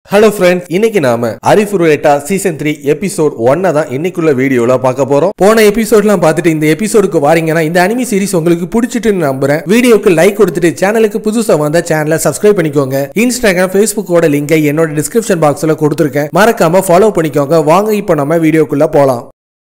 hello friends இன்னைக்கு நாம அரிஃபுரேட்டா season three episode ஒன்னை தான் இன்னைக்குள்ள வீடியோல பார்க்க போறோம் போன எபிசோட்லாம் பார்த்துட்டு இந்த எபிசோடுக்கு வாரீங்கன்னா இந்த அனிமி சீரிஸ் உங்களுக்கு பிடிச்சிட்டுன்னு நம்புறேன் வீடியோக்கு லைக் கொடுத்துட்டு சேனலுக்கு புதுசா வந்த சேனலை சப்ஸ்கிரைப் பண்ணிக்கோங்க இன்ஸ்டாகிராம் ஃபேஸ்புக்கோட லிங்கை என்னோட டிஸ்கிரிப்ஷன் பாக்ஸ்ல கொடுத்துருக்கேன் மறக்காம ஃபாலோ பண்ணிக்கோங்க வாங்க இப்போ நம்ம வீடியோக்குள்ள போலாம்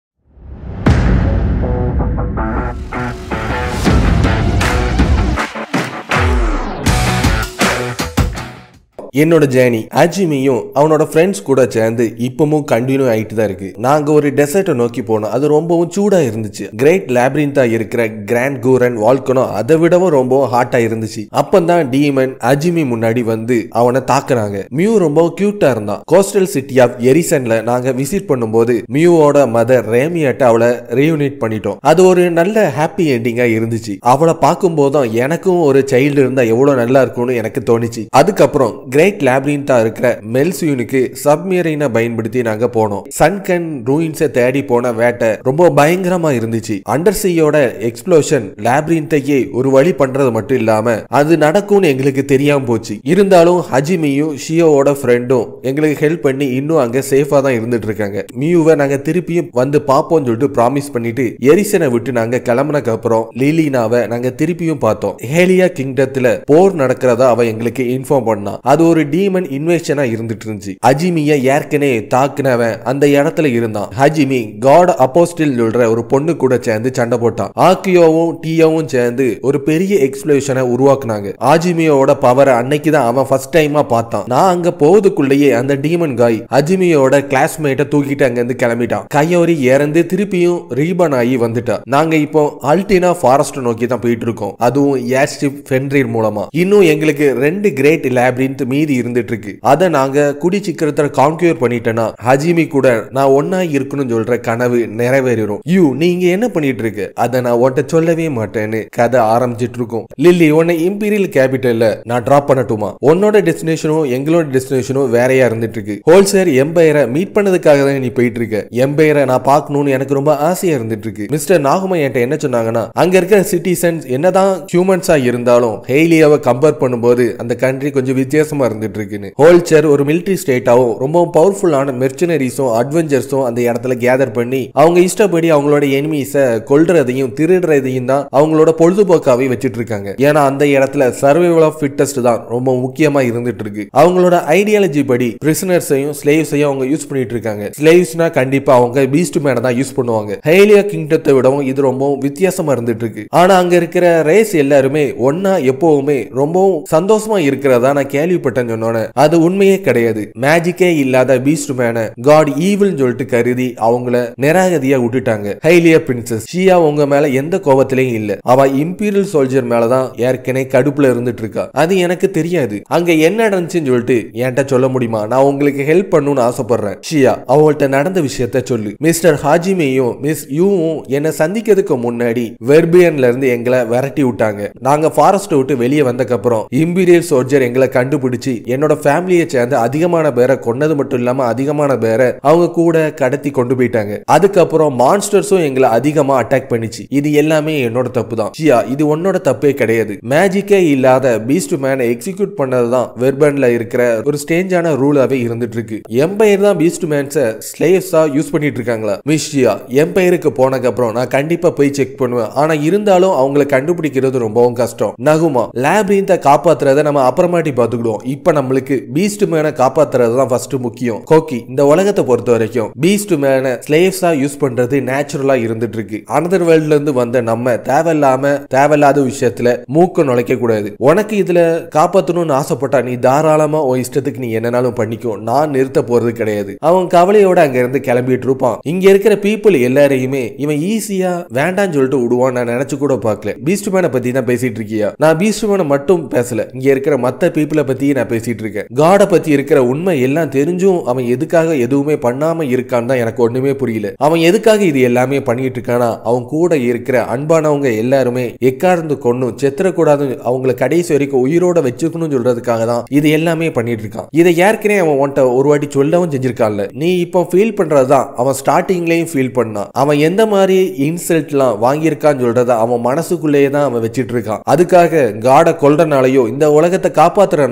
என்னோட ஜேர்னி அஜிமியும் அவனோட ஃப்ரெண்ட்ஸ் கூட சேர்ந்து இப்பவும் கண்டினியூ ஆயிட்டு தான் இருக்கு நாங்க ஒரு டெசர்ட்டை நோக்கி போனோம் அது ரொம்பவும் சூடா இருந்துச்சு கிரேட் லேப்ரின்தா இருக்கிற கிராண்ட் கூரன் வால்கனோ அதை விடவும் ரொம்பவும் ஹாட்டா இருந்துச்சு அப்பந்தான் டீமன் அஜிமி முன்னாடி வந்து அவனை தாக்குனாங்க மியூ ரொம்ப கியூட்டா இருந்தான் கோஸ்டல் சிட்டி ஆஃப் எரிசன்ல நாங்க விசிட் பண்ணும்போது மியூவோட மதர் ரேமியாட்ட அவளை ரீயூனிட் பண்ணிட்டோம் அது ஒரு நல்ல ஹாப்பி எண்டிங்கா இருந்துச்சு அவளை பார்க்கும்போதும் எனக்கும் ஒரு சைல்டு இருந்தா எவ்வளவு நல்லா இருக்கும்னு எனக்கு தோணுச்சு அதுக்கப்புறம் கிரேட் லேப்ரின்தா இருக்கிற மெல்சியூனுக்கு சப்மீரைனை பயன்படுத்தி நாங்க போனோம் சன்கன் ரூயின்ஸை தேடி போன வேட்டை ரொம்ப பயங்கரமா இருந்துச்சு அண்டர்சியோட எக்ஸ்ப்ளோஷன் லேப்ரின்தையே ஒரு வழி பண்றது மட்டும் இல்லாம அது நடக்கும்னு எங்களுக்கு தெரியாம போச்சு இருந்தாலும் ஹஜிமியும் ஷியோவோட ஃப்ரெண்டும் எங்களுக்கு ஹெல்ப் பண்ணி இன்னும் அங்க சேஃபா தான் இருந்துட்டு இருக்காங்க மியூவை நாங்க திருப்பியும் வந்து பார்ப்போம்னு சொல்லிட்டு ப்ராமிஸ் பண்ணிட்டு எரிசனை விட்டு நாங்க கிளம்புனக்கு அப்புறம் லீலினாவை நாங்க திருப்பியும் பார்த்தோம் ஹேலியா கிங்டத்துல போர் நடக்கிறதா அவ எங்களுக்கு இன்ஃபார்ம் பண்ணா அது ஒரு டீமன் இன்வேஷனா இருந்துட்டு இருந்துச்சு அஜிமிய ஏற்கனவே தாக்குனவன் அந்த இடத்துல இருந்தான் ஹஜிமி காட் அப்போஸ்டில் சொல்ற ஒரு பொண்ணு கூட சேர்ந்து சண்டை போட்டான் ஆக்கியோவும் டீயோவும் சேர்ந்து ஒரு பெரிய எக்ஸ்பிளேஷனை உருவாக்குனாங்க ஆஜிமியோட பவரை அன்னைக்கு தான் அவன் ஃபர்ஸ்ட் டைமா பார்த்தான் நான் அங்க போவதுக்குள்ளேயே அந்த டீமன் காய் அஜிமியோட கிளாஸ்மேட்டை தூக்கிட்டு அங்க இருந்து கிளம்பிட்டான் கையோரி இறந்து திருப்பியும் ரீபன் ஆகி வந்துட்டா நாங்க இப்போ அல்டினா ஃபாரஸ்ட் நோக்கி தான் போயிட்டு இருக்கோம் அதுவும் ஏர்ஷிப் ஃபென்ரீர் மூலமா இன்னும் எங்களுக்கு ரெண்டு கிரேட் லேப்ரின்த் மீதி இருந்துட்டு இருக்கு அதை நாங்க குடி சிக்கரத்தை கான்கியூர் பண்ணிட்டேன்னா ஹஜிமி கூட நான் ஒன்னா இருக்கணும்னு சொல்ற கனவு நிறைவேறும் யூ நீங்க என்ன பண்ணிட்டு இருக்கு அதை நான் உன்கிட்ட சொல்லவே மாட்டேன்னு கதை ஆரம்பிச்சிட்டு இருக்கும் லில்லி உன்னை இம்பீரியல் கேபிட்டல்ல நான் டிராப் பண்ணட்டுமா உன்னோட டெஸ்டினேஷனும் எங்களோட டெஸ்டினேஷனும் வேறையா இருந்துட்டு இருக்கு ஹோல்சேர் எம்பையரை மீட் பண்ணதுக்காக தான் நீ போயிட்டு இருக்க எம்பையரை நான் பார்க்கணும்னு எனக்கு ரொம்ப ஆசையா இருந்துட்டு இருக்கு மிஸ்டர் நாகுமா என்கிட்ட என்ன சொன்னாங்கன்னா அங்க இருக்கிற சிட்டிசன்ஸ் என்னதான் ஹியூமன்ஸா இருந்தாலும் ஹெய்லியாவை கம்பேர் பண்ணும்போது அந்த கண்ட்ரி கொஞ்சம் வித்தியாசமா இருந்துட்டு இருக்குன்னு ஹோல்சர் ஒரு மிலிட்டரி ஸ்டேட்டாவும் ரொம்ப பவர்ஃபுல்லான மெர்ச்சனரிஸும் அட்வென்ச்சர்ஸும் அந்த இடத்துல கேதர் பண்ணி அவங்க இஷ்டப்படி அவங்களோட எனிமீஸை கொல்றதையும் திருடுறதையும் தான் அவங்களோட பொழுதுபோக்காவே வச்சுட்டு இருக்காங்க ஏன்னா அந்த இடத்துல சர்வைவல் ஆஃப் ஃபிட்டஸ்ட் தான் ரொம்ப முக்கியமா இருந்துட்டு இருக்கு அவங்களோட ஐடியாலஜி படி பிரிசனர்ஸையும் ஸ்லேவ்ஸையும் அவங்க யூஸ் பண்ணிட்டு இருக்காங்க ஸ்லேவ்ஸ்னா கண்டிப்பா அவங்க பீஸ்ட் மேனை தான் யூஸ் பண்ணுவாங்க ஹேலியா கிங்டத்தை விடவும் இது ரொம்ப வித்தியாசமா இருந்துட்டு இருக்கு ஆனா அங்க இருக்கிற ரேஸ் எல்லாருமே ஒன்னா எப்பவுமே ரொம்பவும் சந்தோஷமா இருக்கிறதா நான் கேள்விப்பட்டேன்னு சொன்னோன்னே அது உண்மையே கிடையாது மேஜிக்கே இல்லாத பீஸ்ட் மேனை காட் ஈவில் சொல்லிட்டு கருதி அவங்கள நிராகதியா விட்டுட்டாங்க ஹைலியா பிரின்சஸ் ஷியா உங்க மேல எந்த கோபத்திலையும் இல்ல அவ இம்பீரியல் சோல்ஜர் மேலதான் ஏற்கனவே கடுப்புல இருந்துட்டு இருக்கா அது எனக்கு தெரியாது அங்க என்ன நடந்துச்சுன்னு சொல்லிட்டு என்கிட்ட சொல்ல முடியுமா நான் உங்களுக்கு ஹெல்ப் பண்ணணும்னு ஆசைப்படுறேன் ஷியா அவங்கள்ட்ட நடந்த விஷயத்த சொல்லு மிஸ்டர் ஹாஜிமையும் மிஸ் யூவும் என்னை சந்திக்கிறதுக்கு முன்னாடி வெர்பியன்ல இருந்து எங்களை விரட்டி விட்டாங்க நாங்க ஃபாரஸ்ட் விட்டு வெளியே வந்தக்கப்புறம் இம்பீரியல் சோல்ஜர் எங்களை கண்டுபிடிச்சு என்னோட ஃபேமிலியை சேர்ந்து அதிகமான பேரை கொன்னது மட்டும் இல்லாம அதிகமான பேரை அவங்க கூட கடத்தி கொண்டு போயிட்டாங்க அதுக்கப்புறம் மான்ஸ்டர்ஸும் எங்களை அதிகமா அட்டாக் பண்ணிச்சு இது எல்லாமே என்னோட தப்பு தான் ஷியா இது உன்னோட தப்பே கிடையாது மேஜிக்கே இல்லாத பீஸ்ட் மேனை எக்ஸிக்யூட் பண்ணதுதான் வெர்பன்ல இருக்கிற ஒரு ஸ்டேஞ்சான ரூலாவே இருந்துட்டு இருக்கு எம்பையர் தான் பீஸ்ட் மேன்ஸை ஸ்லேவ்ஸா யூஸ் பண்ணிட்டு இருக்காங்களா மிஸ்டியா எம்பையருக்கு போனதுக்கு அப்புறம் நான் கண்டிப்பா போய் செக் பண்ணுவேன் ஆனா இருந்தாலும் அவங்களை கண்டுபிடிக்கிறது ரொம்பவும் கஷ்டம் நகுமா லேப்ரின்த்தை காப்பாத்துறத நம்ம அப்புறமாட்டி பார்த்துக்கிடுவோம் இப்ப நம்மளுக்கு பீஸ்ட் மேனை காப்பாத்துறது தான் ஃபர்ஸ்ட் முக்கியம் கோக்கி இந்த உலகத்தை பொறுத்த வரைக்கும் பீஸ்ட் மேனை ஸ்லேவ்ஸா யூஸ் பண்றது நேச்சுரலா இருந்துட்டு இருக்கு அனதர் வேர்ல்ட்ல இருந்து வந்த நம்ம தேவையில்லாம தேவையில்லாத விஷயத்துல மூக்க நுழைக்க கூடாது உனக்கு இதுல காப்பாத்தணும்னு ஆசைப்பட்டா நீ தாராளமா உன் இஷ்டத்துக்கு நீ என்னனாலும் பண்ணிக்கோ நான் நிறுத்த போறது கிடையாது அவன் கவலையோட அங்க இருந்து கிளம்பிட்டு இருப்பான் இங்க இருக்கிற பீப்புள் எல்லாரையுமே இவன் ஈஸியா வேண்டாம்னு சொல்லிட்டு விடுவான் நான் நினைச்சு கூட பார்க்கல பீஸ்ட் மேனை பத்தி தான் பேசிட்டு இருக்கியா நான் பீஸ்ட் மேனை மட்டும் பேசல இங்க இருக்கிற மத்த பீப்புளை பத்தி நான் பேசிட்டு இருக்கேன் காட பத்தி இருக்கிற உண்மை எல்லாம் தெரிஞ்சும் அவன் எதுக்காக எதுவுமே பண்ணாம இருக்கான்னு தான் எனக்கு ஒண்ணுமே புரியல அவன் எதுக்காக இது எல்லாமே பண்ணிட்டு இருக்கானா அவன் கூட இருக்கிற அன்பானவங்க எல்லாருமே எக்கார்ந்து கொன்னும் செத்துறக்கூடாது அவங்கள கடைசி வரைக்கும் உயிரோட வச்சுக்கணும்னு சொல்றதுக்காக தான் இது எல்லாமே பண்ணிட்டு இருக்கான் இதை ஏற்கனவே அவன் உன்ட்ட ஒரு வாட்டி சொல்லவும் செஞ்சிருக்கான்ல நீ இப்போ ஃபீல் பண்றதுதான் அவன் ஸ்டார்டிங்லயும் ஃபீல் பண்ணான் அவன் எந்த மாதிரி இன்சல்ட்லாம் வாங்கியிருக்கான்னு சொல்றத அவன் மனசுக்குள்ளேயே தான் அவன் வச்சிட்டு இருக்கான் அதுக்காக காடை கொல்றனாலயோ இந்த உலகத்தை காப்பாத்துறனாலயோ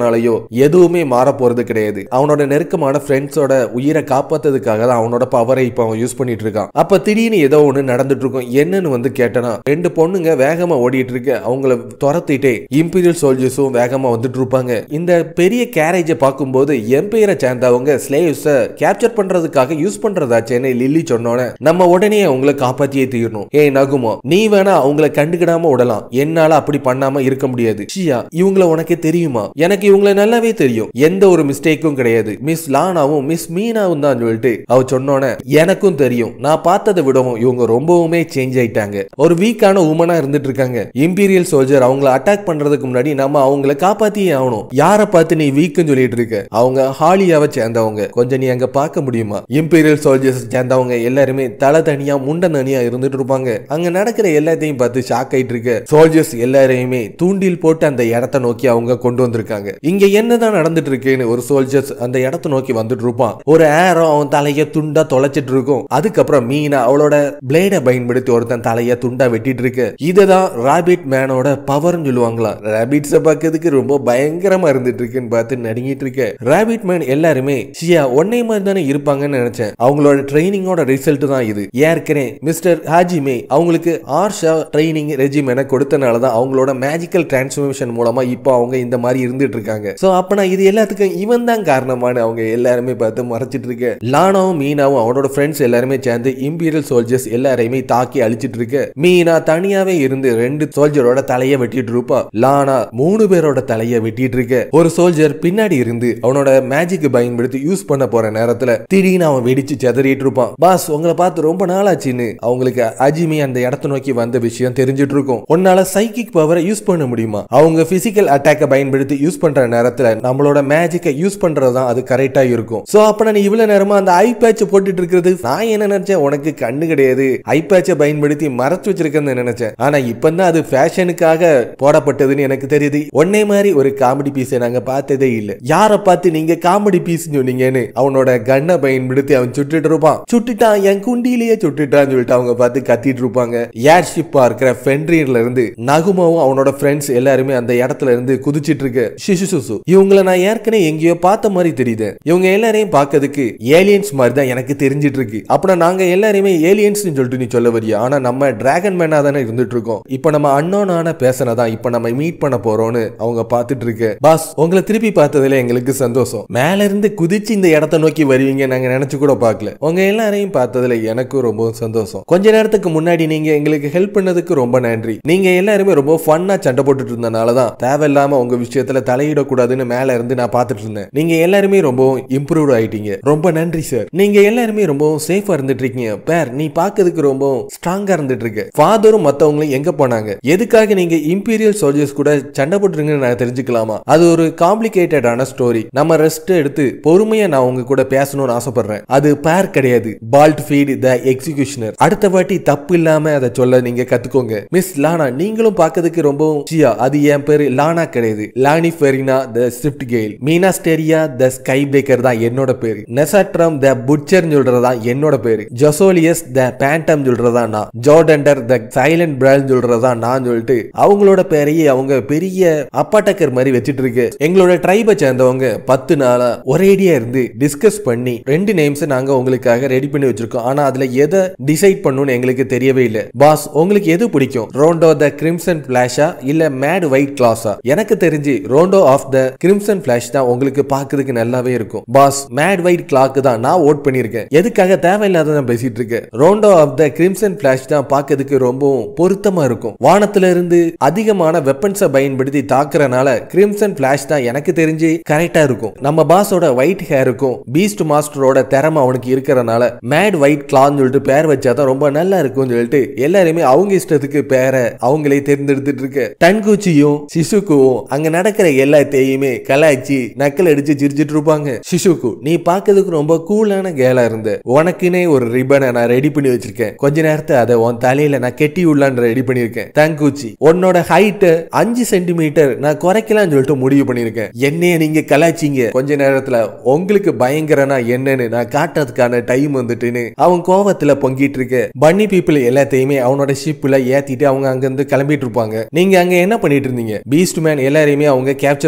எதுவுமே மாற போறது கிடையாது அவனோட நெருக்கமான ஃப்ரெண்ட்ஸோட உயிரை காப்பாத்ததுக்காக தான் அவனோட பவரை இப்போ அவன் யூஸ் பண்ணிட்டு இருக்கான் அப்ப திடீர்னு ஏதோ ஒண்ணு நடந்துட்டு இருக்கும் என்னன்னு வந்து கேட்டனா ரெண்டு பொண்ணுங்க வேகமா ஓடிட்டு இருக்கு அவங்கள துரத்திட்டே இம்பீரியல் சோல்ஜர்ஸும் வேகமா வந்துட்டு இருப்பாங்க இந்த பெரிய கேரேஜை பார்க்கும்போது எம்பையரை சேர்ந்தவங்க ஸ்லேவ்ஸ கேப்சர் பண்றதுக்காக யூஸ் பண்றதாச்சேன்னு லில்லி சொன்னோன்னே நம்ம உடனே அவங்கள காப்பாத்தியே தீரணும் ஏய் நகுமோ நீ வேணா அவங்கள கண்டுக்கிடாம விடலாம் என்னால அப்படி பண்ணாம இருக்க முடியாது ஷியா இவங்கள உனக்கு தெரியுமா எனக்கு இவங்கள நல்லாவே தெரியும் எந்த ஒரு மிஸ்டேக்கும் கிடையாது மிஸ் லானாவும் மிஸ் மீனாவும் தான் சொல்லிட்டு அவ சொன்னோன்னே எனக்கும் தெரியும் நான் பார்த்ததை விடவும் இவங்க ரொம்பவுமே சேஞ்ச் ஆயிட்டாங்க ஒரு வீக்கான உமனா இருந்துட்டு இருக்காங்க இம்பீரியல் சோல்ஜர் அவங்கள அட்டாக் பண்றதுக்கு முன்னாடி நம்ம அவங்கள காப்பாத்தியே ஆகணும் யாரை பார்த்து நீ வீக்குன்னு சொல்லிட்டு இருக்க அவங்க ஹாலியாவை சேர்ந்தவங்க கொஞ்சம் நீ அங்க பார்க்க முடியுமா இம்பீரியல் சோல்ஜர்ஸ் சேர்ந்தவங்க எல்லாருமே தலை தனியா முண்ட தனியா இருந்துட்டு இருப்பாங்க அங்க நடக்கிற எல்லாத்தையும் பார்த்து ஷாக் ஆயிட்டு இருக்க சோல்ஜர்ஸ் எல்லாரையுமே தூண்டில் போட்டு அந்த இடத்த நோக்கி அவங்க கொண்டு வந்திருக்காங்க இங்க என்னதான் நடந்துட்டு இருக்குன்னு ஒரு சோல்ஜர்ஸ் அந்த இடத்த நோக்கி வந்துட்டு இருப்பான் ஒரு ஏரம் அவன் தலைய துண்டா தொலைச்சிட்டு இருக்கும் அதுக்கப்புறம் மீனா அவளோட பிளேட பயன்படுத்தி ஒருத்தன் தலைய துண்டா வெட்டிட்டு இருக்கு இதுதான் ராபிட் மேனோட பவர்னு சொல்லுவாங்களா ராபிட்ஸ பார்க்கிறதுக்கு ரொம்ப பயங்கரமா இருந்துட்டு இருக்குன்னு பார்த்து நடுங்கிட்டு இருக்க ராபிட் மேன் எல்லாருமே ஷியா ஒன்னே மாதிரி தானே இருப்பாங்கன்னு நினைச்சேன் அவங்களோட ட்ரைனிங்கோட ரிசல்ட் தான் இது ஏற்கனவே மிஸ்டர் ஹாஜிமே அவங்களுக்கு ஆர்ஷா ட்ரைனிங் ரெஜிமெனை கொடுத்தனால தான் அவங்களோட மேஜிக்கல் டிரான்ஸ்ஃபர்மேஷன் மூலமா இப்போ அவங்க இந்த மாதிரி இருந்துட்டு இருக்காங்க சோ அப்ப நான் இது எல்லாத்துக்கும் இவன் தான் காரணமான அவங்க எல்லாருமே பார்த்து மறைச்சிட்டு இருக்க லானாவும் மீனாவும் அவனோட ஃப்ரெண்ட்ஸ் எல்லாருமே சேர்ந்து இம்பீரியல் சோல்ஜர்ஸ் எல்லாரையுமே தாக்கி அழிச்சிட்டு இருக்க மீனா தனியாவே இருந்து ரெண்டு சோல்ஜரோட தலையை வெட்டிட்டு இருப்பா லானா மூணு பேரோட தலையை வெட்டிட்டு இருக்க ஒரு சோல்ஜர் பின்னாடி இருந்து அவனோட மேஜிக் பயன்படுத்தி யூஸ் பண்ண போற நேரத்துல திடீர்னு அவன் வெடிச்சு செதறிட்டு இருப்பான் பாஸ் உங்களை பார்த்து ரொம்ப நாளாச்சுன்னு அவங்களுக்கு அஜிமி அந்த இடத்த நோக்கி வந்த விஷயம் தெரிஞ்சிட்டு இருக்கும் உன்னால சைக்கிக் பவரை யூஸ் பண்ண முடியுமா அவங்க பிசிக்கல் அட்டாக்கை பயன்படுத்தி யூஸ் பண்ற நேரத்துல நம்மளோட மேஜிக்கை யூஸ் பண்றதுதான் அது கரெக்டா இருக்கும் சோ அப்ப நான் இவ்வளவு நேரமா அந்த ஐ பேட்ச் போட்டுட்டு இருக்கிறது நான் என்ன நினைச்சேன் உனக்கு கண்ணு கிடையாது ஐ பேட்சை பயன்படுத்தி மறைச்சு வச்சிருக்கேன்னு நினைச்சேன் ஆனா இப்பதான் அது ஃபேஷனுக்காக போடப்பட்டதுன்னு எனக்கு தெரியுது ஒன்னே மாதிரி ஒரு காமெடி பீஸை நாங்க பார்த்ததே இல்ல யாரை பார்த்து நீங்க காமெடி பீஸ் சொன்னீங்கன்னு அவனோட கண்ணை பயன்படுத்தி அவன் சுட்டுட்டு இருப்பான் சுட்டுட்டான் என் குண்டிலேயே சுட்டுட்டான்னு சொல்லிட்டு அவங்க பார்த்து கத்திட்டு இருப்பாங்க ஏர்ஷிப்பா இருக்கிற ஃபென்ட்ரியர்ல இருந்து நகுமாவும் அவனோட ஃப்ரெண்ட்ஸ் எல்லாருமே அந்த இடத்துல இருந்து குதிச்சிட்டு இருக்கு சிசு சுசு இவங்கள நான் ஏற்கனவே எங்கேயோ பார்த்த மாதிரி தெரியுது இவங்க எல்லாரையும் பார்க்கறதுக்கு ஏலியன்ஸ் மாதிரி தான் எனக்கு தெரிஞ்சிட்டு இருக்கு அப்புறம் நாங்க எல்லாருமே ஏலியன்ஸ் சொல்லிட்டு நீ சொல்ல வரியா ஆனா நம்ம டிராகன் மேனா தானே இருந்துட்டு இருக்கோம் இப்போ நம்ம அன்னோனான பேசினதான் இப்போ நம்ம மீட் பண்ண போறோம்னு அவங்க பார்த்துட்டு இருக்கு பாஸ் உங்களை திருப்பி பார்த்ததுல எங்களுக்கு சந்தோஷம் மேல இருந்து குதிச்சு இந்த இடத்த நோக்கி வருவீங்க நாங்க நினைச்சு கூட பார்க்கல உங்க எல்லாரையும் பார்த்ததுல எனக்கும் ரொம்ப சந்தோஷம் கொஞ்ச நேரத்துக்கு முன்னாடி நீங்க எங்களுக்கு ஹெல்ப் பண்ணதுக்கு ரொம்ப நன்றி நீங்க எல்லாருமே ரொம்ப ஃபன்னா சண்டை போட்டுட்டு இருந்தனால தான் தேவையில்லாம உங்க விஷயத்துல தலையிடக்கூடாதுன்னு மேல இருந்து நான் பார்த்துட்டு இருந்தேன் நீங்க எல்லாருமே ரொம்பவும் இம்ப்ரூவ் ஆயிட்டீங்க ரொம்ப நன்றி சார் நீங்க எல்லாருமே ரொம்பவும் சேஃபா இருந்துட்டு இருக்கீங்க பேர் நீ பார்க்கிறதுக்கு ரொம்ப ஸ்ட்ராங்கா இருந்துட்டு இருக்க ஃபாதரும் மத்தவங்களும் எங்க போனாங்க எதுக்காக நீங்க இம்பீரியல் சோல்ஜர்ஸ் கூட சண்டை போட்டுருங்கன்னு நான் தெரிஞ்சுக்கலாமா அது ஒரு காம்ப்ளிகேட்டடான ஸ்டோரி நம்ம ரெஸ்ட் எடுத்து பொறுமையா நான் உங்க கூட பேசணும்னு ஆசைப்படுறேன் அது பேர் கிடையாது பால்ட் ஃபீட் த எக்ஸிகியூஷனர் அடுத்த வாட்டி தப்பு இல்லாம அதை சொல்ல நீங்க கத்துக்கோங்க மிஸ் லானா நீங்களும் பார்க்கிறதுக்கு ரொம்பவும் சியா அது என் பேரு லானா கிடையாது Lani Ferina the swift gale Mina Steria the sky breaker தான் என்னோட பேரு நெசாட்ரம் த புட்சர் சொல்றதா என்னோட பேரு ஜொசோலியஸ் த பேண்டம் சொல்றதா நான் ஜோர்டண்டர் த சைலண்ட் பிரால் சொல்றதா நான் சொல்லிட்டு அவங்களோட பேரையே அவங்க பெரிய அப்பாட்டக்கர் மாதிரி வச்சிட்டு இருக்கு எங்களோட ட்ரைபை சேர்ந்தவங்க பத்து நாளா ஒரேடியா இருந்து டிஸ்கஸ் பண்ணி ரெண்டு நேம்ஸ் நாங்க உங்களுக்காக ரெடி பண்ணி வச்சிருக்கோம் ஆனா அதுல எதை டிசைட் பண்ணணும்னு எங்களுக்கு தெரியவே இல்ல பாஸ் உங்களுக்கு எது பிடிக்கும் ரோண்டோ த கிரிம்சன் பிளாஷா இல்ல மேட் ஒயிட் கிளாஸா எனக்கு தெரிஞ்சு Rondo of the crimson flash தான் உங்களுக்கு பார்க்கிறதுக்கு நல்லாவே இருக்கும் பாஸ் மேட் ஒயிட் கிளாக்கு தான் நான் ஓட் பண்ணியிருக்கேன் எதுக்காக தேவையில்லாத பேசிட்டு இருக்கேன் Rondo of the crimson flash தான் பார்க்கிறதுக்கு ரொம்பவும் பொருத்தமா இருக்கும் வானத்துல இருந்து அதிகமான வெப்பன்ஸை பயன்படுத்தி தாக்குறனால கிரிம்சன் பிளாஷ் தான் எனக்கு தெரிஞ்சு கரெக்டா இருக்கும் நம்ம பாஸோட ஒயிட் ஹேருக்கும் பீஸ்ட் மாஸ்டரோட திறமை அவனுக்கு இருக்கிறனால மேட் ஒயிட் கிளான்னு சொல்லிட்டு பேர் வச்சாதான் ரொம்ப நல்லா இருக்கும்னு சொல்லிட்டு எல்லாருமே அவங்க இஷ்டத்துக்கு பேரை அவங்களே தேர்ந்தெடுத்துட்டு இருக்கு டன்குச்சியும் சிசுக்குவும் அங்க நடக்கிற எல்லாத்தையுமே கலாய்ச்சி நக்கல் அடிச்சு சிரிச்சிட்டு இருப்பாங்க சிசுக்கு நீ பார்க்கிறதுக்கு ரொம்ப கூலான கேலா இருந்த உனக்குனே ஒரு ரிப்பனை நான் ரெடி பண்ணி வச்சிருக்கேன் கொஞ்ச நேரத்தை அதை உன் தலையில நான் கெட்டி உள்ளான்னு ரெடி பண்ணிருக்கேன் தங்குச்சி உன்னோட ஹைட் அஞ்சு சென்டிமீட்டர் நான் குறைக்கலாம்னு சொல்லிட்டு முடிவு பண்ணிருக்கேன் என்னைய நீங்க கலாய்ச்சிங்க கொஞ்ச நேரத்துல உங்களுக்கு பயங்கரனா என்னன்னு நான் காட்டுறதுக்கான டைம் வந்துட்டுன்னு அவன் கோவத்துல பொங்கிட்டு இருக்க பன்னி பீப்புள் எல்லாத்தையுமே அவனோட ஷிப்ல ஏத்திட்டு அவங்க அங்க இருந்து கிளம்பிட்டு இருப்பாங்க நீங்க அங்க என்ன பண்ணிட்டு இருந்தீங்க பீஸ்ட் மேன் எல்லாரையுமே அவங்க கேப்சர் பண்ணிட்டு இருக்காங்க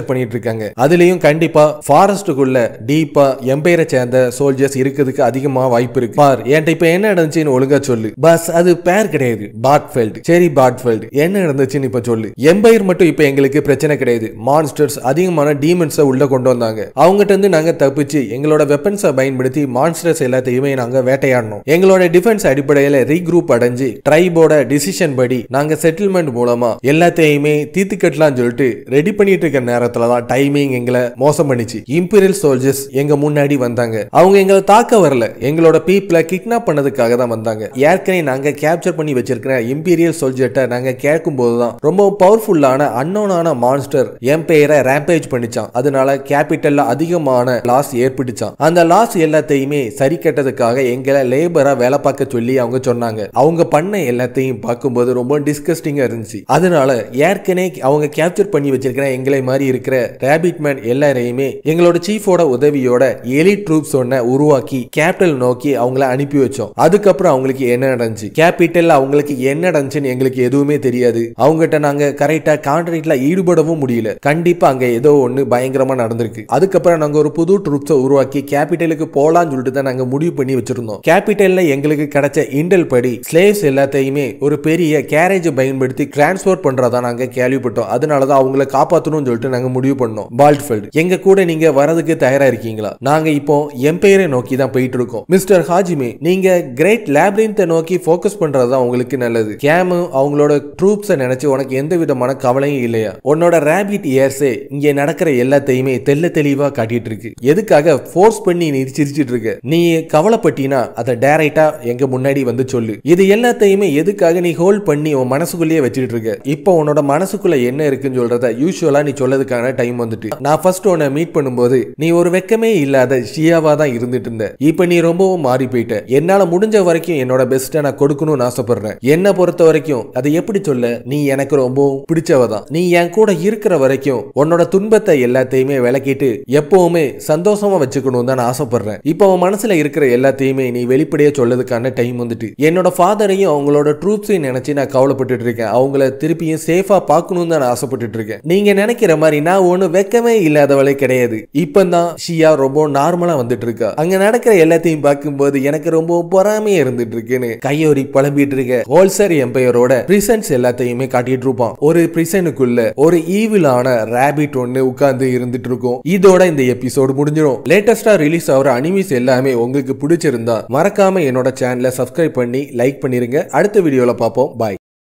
இருக்காங்க அதுலயும் கண்டிப்பா ஃபாரஸ்டுக்குள்ள டீப்பா எம்பையரை சேர்ந்த சோல்ஜர்ஸ் இருக்கிறதுக்கு அதிகமா வாய்ப்பு இருக்கு பார் என்கிட்ட இப்ப என்ன நடந்துச்சுன்னு ஒழுங்கா சொல்லு பஸ் அது பேர் கிடையாது பாட்ஃபெல்ட் சரி பாட்ஃபெல்ட் என்ன நடந்துச்சுன்னு இப்ப சொல்லு எம்பையர் மட்டும் இப்ப எங்களுக்கு பிரச்சனை கிடையாது மான்ஸ்டர்ஸ் அதிகமான டீமன்ஸை உள்ள கொண்டு வந்தாங்க அவங்ககிட்ட இருந்து நாங்க தப்பிச்சு எங்களோட வெப்பன்ஸை பயன்படுத்தி மான்ஸ்டர்ஸ் எல்லாத்தையுமே நாங்க வேட்டையாடணும் எங்களோட டிஃபென்ஸ் அடிப்படையில ரீக்ரூப் அடைஞ்சு ட்ரைபோட டிசிஷன் படி நாங்க செட்டில்மெண்ட் மூலமா எல்லாத்தையுமே தீர்த்து கட்டலாம்னு சொல்லிட்டு ரெடி பண்ணிட்டு இருக்க நேரத்துல தான் டைமிங் எங்களை மோசம் பண்ணிச்சு இம்பீரியல் சோல்ஜர்ஸ் எங்க முன்னாடி வந்தாங்க அவங்க எங்களை தாக்க வரல எங்களோட பீப்புளை கிட்னாப் பண்ணதுக்காக தான் வந்தாங்க ஏற்கனவே நாங்க கேப்சர் பண்ணி வச்சிருக்கிற இம்பீரியல் சோல்ஜர்ட்ட நாங்க கேட்கும் போதுதான் ரொம்ப பவர்ஃபுல்லான அன்னோனான மான்ஸ்டர் என் பெயரை ரேம்பேஜ் பண்ணிச்சான் அதனால கேபிட்டல்ல அதிகமான லாஸ் ஏற்பட்டுச்சான் அந்த லாஸ் எல்லாத்தையுமே சரி கட்டதுக்காக எங்களை லேபரா வேலை பார்க்க சொல்லி அவங்க சொன்னாங்க அவங்க பண்ண எல்லாத்தையும் பார்க்கும்போது ரொம்ப டிஸ்கஸ்டிங்கா இருந்துச்சு அதனால ஏற்கனவே அவங்க கேப்சர் பண்ணி வச்சிருக்கிற எங்களை மாதிரி இருக்கிற ரேபிட் மேன் எல்லாரையுமே எங்களோட சீஃபோட உதவியோட எலி ட்ரூப்ஸ் ஒன்ன உருவாக்கி கேபிட்டல் நோக்கி அவங்கள அனுப்பி வச்சோம் அதுக்கப்புறம் அவங்களுக்கு என்ன நடந்துச்சு கேபிட்டல் அவங்களுக்கு என்ன நடந்துச்சுன்னு எங்களுக்கு எதுவுமே தெரியாது அவங்ககிட்ட நாங்க கரெக்டா கான்ட்ராக்ட்ல ஈடுபடவும் முடியல கண்டிப்பா அங்க ஏதோ ஒண்ணு பயங்கரமா நடந்திருக்கு அதுக்கப்புறம் நாங்க ஒரு புது ட்ரூப்ஸை உருவாக்கி கேபிட்டலுக்கு போலாம்னு சொல்லிட்டு தான் நாங்க முடிவு பண்ணி வச்சிருந்தோம் கேபிட்டல்ல எங்களுக்கு கிடைச்ச இண்டல் படி ஸ்லேவ்ஸ் எல்லாத்தையுமே ஒரு பெரிய கேரேஜ் பயன்படுத்தி டிரான்ஸ்போர்ட் பண்றதா நாங்க கேள்விப்பட்டோம் அதனாலதான் அவங்கள காப்பாத்தணும்னு சொல்லிட்டு நாங்க முடிவு பண்ணோம் பால்ட்ஃபீல்ட் எங்க கூட நீங்க வரதுக்கு தயாரா இருக்கீங்களா நாங்க இப்போ எம்பையரை நோக்கி தான் போயிட்டு இருக்கோம் மிஸ்டர் ஹாஜிமே நீங்க கிரேட் லேப்ரின்த்தை நோக்கி ஃபோக்கஸ் பண்றது தான் உங்களுக்கு நல்லது கேமு அவங்களோட ட்ரூப்ஸை நினைச்சு உனக்கு எந்த விதமான கவலையும் இல்லையா உன்னோட ரேபிட் இயர்ஸே இங்க நடக்கிற எல்லாத்தையுமே தெல்ல தெளிவா காட்டிட்டு இருக்கு எதுக்காக ஃபோர்ஸ் பண்ணி நீ சிரிச்சிட்டு இருக்க நீ கவலைப்பட்டினா அதை டைரக்டா எங்க முன்னாடி வந்து சொல்லு இது எல்லாத்தையுமே எதுக்காக நீ ஹோல்ட் பண்ணி உன் மனசுக்குள்ளேயே வச்சுட்டு இருக்க இப்போ உன்னோட மனசுக்குள்ள என்ன இருக்குன்னு சொல்றத யூஸ்வலா நீ சொல்லதுக்கான டைம் வந்துட்டு நான் ஃபர்ஸ்ட் உன்னை மீட் பண்ணும்போது நீ ஒரு வெக்கமே இல்லாத ஷியாவா தான் இருந்துட்டு இருந்த இப்போ நீ ரொம்பவும் மாறி போயிட்ட என்னால முடிஞ்ச வரைக்கும் என்னோட பெஸ்ட்டை நான் கொடுக்கணும்னு ஆசைப்படுறேன் என்ன பொறுத்த வரைக்கும் அதை எப்படி சொல்ல நீ எனக்கு ரொம்பவும் பிடிச்சவ தான் நீ என் கூட இருக்கிற வரைக்கும் உன்னோட துன்பத்தை எல்லாத்தையுமே விளக்கிட்டு எப்பவுமே சந்தோஷமா வச்சுக்கணும் தான் நான் ஆசைப்படுறேன் இப்போ உன் மனசுல இருக்கிற எல்லாத்தையுமே நீ வெளிப்படையா சொல்லதுக்கான டைம் வந்துட்டு என்னோட ஃபாதரையும் அவங்களோட ட்ரூப்ஸையும் நினைச்சு நான் கவலைப்பட்டுட்டு இருக்கேன் அவங்கள திருப்பியும் சேஃபா பார்க்கணும்னு தான் நான் ஆசைப்பட்டுட்டு இருக்கேன் நீங்க நினைக்கிற மாதிரி நான் ஒண்ணு வெக்கமே இல்லாதவளே கிடையாது இப்பதான் ஷியா ரொம்ப நார்மலா வந்துட்டு இருக்கா அங்க நடக்கிற எல்லாத்தையும் பார்க்கும்போது எனக்கு ரொம்ப பொறாமையா இருந்துட்டு இருக்குன்னு கையோரி புலம்பிட்டு இருக்க ஹோல்சர் எம்பையரோட பிரிசன்ஸ் எல்லாத்தையுமே காட்டிட்டு இருப்பான் ஒரு பிரிசனுக்குள்ள ஒரு ஈவிலான ரேபிட் ஒன்னு உட்கார்ந்து இருந்துட்டு இருக்கும் இதோட இந்த எபிசோடு முடிஞ்சிடும் லேட்டஸ்டா ரிலீஸ் ஆகிற அனிமிஸ் எல்லாமே உங்களுக்கு பிடிச்சிருந்தா மறக்காம என்னோட சேனலை சப்ஸ்கிரைப் பண்ணி லைக் பண்ணிருங்க அடுத்த வீடியோல பார்ப்போம் பாய்